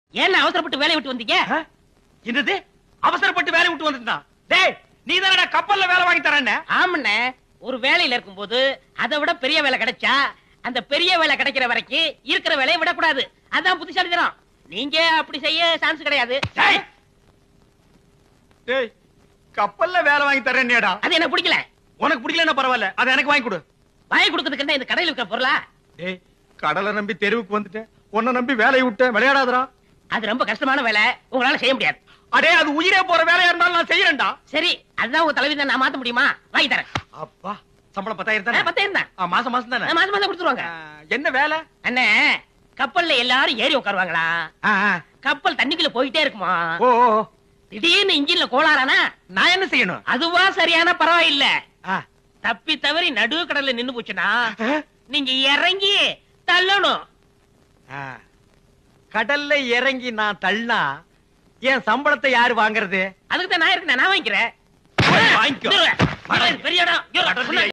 ஏன் அவசரப்பட்டு வேலையை விட்டு வந்தீங்க ஆ? என்னது அவசரப்பட்டு வேலையை விட்டு வந்துட்டான் டேய் நீ தானடா கப்பல்ல வேலை வாங்கி தரேன்னு ஆமண்ணே ஒரு வேலையில இருக்கும்போது அதை விட பெரிய வேலை கிடைச்சா அந்த பெரிய வேலை கிடைக்கிற வரைக்கும் இருக்கிற வேலையை விடக்கூடாது அதான் புத்திசாலித்தனம் நீங்க அப்படி செய்ய சான்ஸ் கிடையாது டேய் டேய் கப்பல்ல வேலை வாங்கி தரேன்னியாடா அது எனக்கு பிடிக்கல உனக்கு பிடிக்கலன்னா பரவாயில்ல அதை எனக்கு வாங்கி கொடு வாங்கி கொடுக்கறதுக்கு என்ன இந்த கடையில் இருக்கிற பொருளா டேய் கடலை நம்பி தெருவுக்கு வந்துட்டேன் உன்னை நம்பி வேலையை விட்டேன் விளையாடாதடா அது ரொம்ப கஷ்டமான வேலை உங்களால செய்ய முடியாது அடே அது உயிரே போற வேலையா இருந்தாலும் நான் செய்யறேன்டா சரி அதுதான் உங்க தலைவி நான் மாத்த முடியுமா வாங்கி தரேன் அப்பா சம்பளம் பத்தாயிரம் ஆ, தானே பத்தாயிரம் தான் ஆ, மாசம் மாசம் தானே ஆ, மாசம் மாசம் கொடுத்துருவாங்க ஆ, என்ன வேலை அண்ணே கப்பல்ல எல்லாரும் ஏறி உட்காருவாங்களா ஆ, ஆ. கப்பல் தண்ணிக்குள்ள போயிட்டே இருக்குமா ஓ ஓ, ஓ. திடீர்னு இன்ஜின்ல கோளாறானா நான் என்ன செய்யணும் அதுவா சரியான பரவாயில்ல ஆ. தப்பி தவறி நடு கடல்ல நின்னு போச்சுன்னா ஆ? நீங்க இறங்கி தள்ளணும் ஆ. கடல்ல இறங்கி நான் தள்ளினா என் சம்பளத்தை யாரு வாங்குறது அதுக்கு தான் நான் இருக்கேன் நான் வாங்கிக்கிறேன் வாங்கிக்கோ. இருங்க. பெரிய இடம். இருங்க. கடல்ல